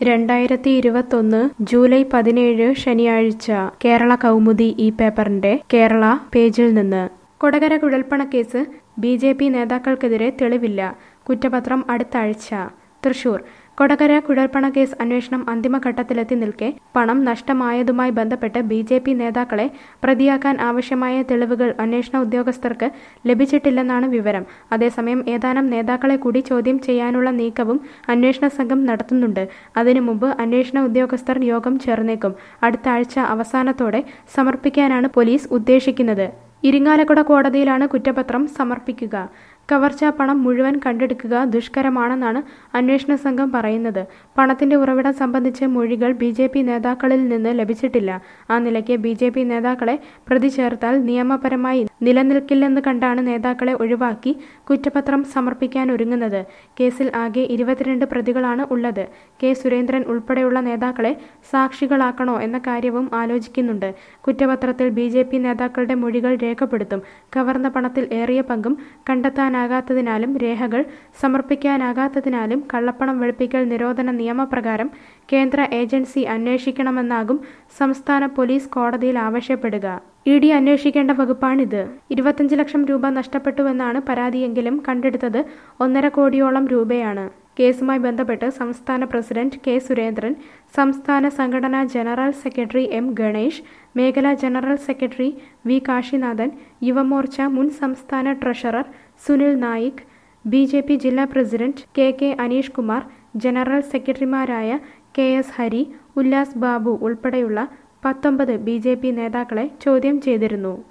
രണ്ടായിരത്തി ഇരുപത്തൊന്ന് ജൂലൈ പതിനേഴ് ശനിയാഴ്ച കേരള കൗമുദി ഈ പേപ്പറിന്റെ കേരള പേജിൽ നിന്ന് കൊടകര കുഴൽപ്പണക്കേസ് ബി ജെ പി നേതാക്കൾക്കെതിരെ തെളിവില്ല കുറ്റപത്രം അടുത്ത ആഴ്ച തൃശൂർ കൊടകര കുഴൽപ്പണക്കേസ് അന്വേഷണം അന്തിമഘട്ടത്തിലെത്തി നിൽക്കെ പണം നഷ്ടമായതുമായി ബന്ധപ്പെട്ട് ബി ജെ പി നേതാക്കളെ പ്രതിയാക്കാൻ ആവശ്യമായ തെളിവുകൾ അന്വേഷണ ഉദ്യോഗസ്ഥർക്ക് ലഭിച്ചിട്ടില്ലെന്നാണ് വിവരം അതേസമയം ഏതാനും നേതാക്കളെ കൂടി ചോദ്യം ചെയ്യാനുള്ള നീക്കവും അന്വേഷണ സംഘം നടത്തുന്നുണ്ട് അതിനു മുമ്പ് അന്വേഷണ ഉദ്യോഗസ്ഥർ യോഗം ചേർന്നേക്കും അടുത്ത ആഴ്ച അവസാനത്തോടെ സമർപ്പിക്കാനാണ് പോലീസ് ഉദ്ദേശിക്കുന്നത് ഇരിങ്ങാലക്കുട കോടതിയിലാണ് കുറ്റപത്രം സമർപ്പിക്കുക കവർച്ചാ പണം മുഴുവൻ കണ്ടെടുക്കുക ദുഷ്കരമാണെന്നാണ് അന്വേഷണ സംഘം പറയുന്നത് പണത്തിന്റെ ഉറവിടം സംബന്ധിച്ച് മൊഴികൾ ബി ജെ പി നേതാക്കളിൽ നിന്ന് ലഭിച്ചിട്ടില്ല ആ നിലയ്ക്ക് ബി ജെ പി നേതാക്കളെ പ്രതി ചേർത്താൽ നിയമപരമായി നിലനിൽക്കില്ലെന്ന് കണ്ടാണ് നേതാക്കളെ ഒഴിവാക്കി കുറ്റപത്രം സമർപ്പിക്കാൻ ഒരുങ്ങുന്നത് കേസിൽ ആകെ ഇരുപത്തിരണ്ട് പ്രതികളാണ് ഉള്ളത് കെ സുരേന്ദ്രൻ ഉൾപ്പെടെയുള്ള നേതാക്കളെ സാക്ഷികളാക്കണോ എന്ന കാര്യവും ആലോചിക്കുന്നുണ്ട് കുറ്റപത്രത്തിൽ ബി ജെ പി നേതാക്കളുടെ മൊഴികൾ രേഖപ്പെടുത്തും കവർന്ന പണത്തിൽ ഏറിയ പങ്കും കണ്ടെത്താനാകാത്തതിനാലും രേഖകൾ സമർപ്പിക്കാനാകാത്തതിനാലും കള്ളപ്പണം വെളുപ്പിക്കൽ നിരോധന നിയമപ്രകാരം കേന്ദ്ര ഏജൻസി അന്വേഷിക്കണമെന്നാകും സംസ്ഥാന പോലീസ് കോടതിയിൽ ആവശ്യപ്പെടുക ഇ ഡി അന്വേഷിക്കേണ്ട വകുപ്പാണിത് ഇരുപത്തഞ്ച് ലക്ഷം രൂപ നഷ്ടപ്പെട്ടുവെന്നാണ് പരാതിയെങ്കിലും കണ്ടെടുത്തത് ഒന്നര കോടിയോളം രൂപയാണ് കേസുമായി ബന്ധപ്പെട്ട് സംസ്ഥാന പ്രസിഡന്റ് കെ സുരേന്ദ്രൻ സംസ്ഥാന സംഘടനാ ജനറൽ സെക്രട്ടറി എം ഗണേഷ് മേഖലാ general secretary V Kashinathan Yuvamorcha മുൻ സംസ്ഥാന treasurer Sunil Naik B J P ജില്ലാ president K K Aneesh Kumar general സെക്രട്ടറിമാരായ കെ എസ് ഹരി ഉല്ലാസ് ബാബു ഉൾപ്പെടെയുള്ള പത്തൊമ്പത് ബി ജെ പി നേതാക്കളെ ചോദ്യം ചെയ്തിരുന്നു